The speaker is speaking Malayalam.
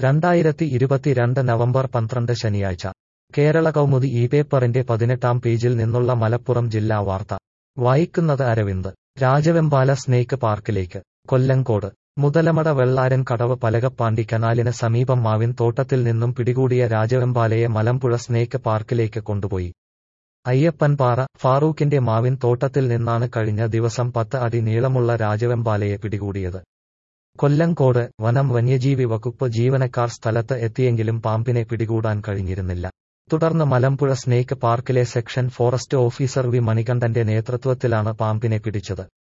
രണ്ടായിരത്തി ഇരുപത്തിരണ്ട് നവംബർ പന്ത്രണ്ട് ശനിയാഴ്ച കേരള കൗമുദി ഈ പേപ്പറിന്റെ പതിനെട്ടാം പേജിൽ നിന്നുള്ള മലപ്പുറം ജില്ലാ വാർത്ത വായിക്കുന്നത് അരവിന്ദ് രാജവെമ്പാല സ്നേക്ക് പാർക്കിലേക്ക് കൊല്ലങ്കോട് മുതലമട വെള്ളാരൻ കടവ് പലകപ്പാണ്ടി കനാലിന് സമീപം മാവിൻ തോട്ടത്തിൽ നിന്നും പിടികൂടിയ രാജവെമ്പാലയെ മലമ്പുഴ സ്നേക്ക് പാർക്കിലേക്ക് കൊണ്ടുപോയി അയ്യപ്പൻപാറ ഫാറൂഖിന്റെ മാവിൻ തോട്ടത്തിൽ നിന്നാണ് കഴിഞ്ഞ ദിവസം പത്ത് അടി നീളമുള്ള രാജവെമ്പാലയെ പിടികൂടിയത് കൊല്ലങ്കോട് വനം വന്യജീവി വകുപ്പ് ജീവനക്കാർ സ്ഥലത്ത് എത്തിയെങ്കിലും പാമ്പിനെ പിടികൂടാൻ കഴിഞ്ഞിരുന്നില്ല തുടർന്ന് Malampuzha snake park section forest officer V മണികണ്ഠന്റെ നേതൃത്വത്തിലാണ് പാമ്പിനെ പിടിച്ചത്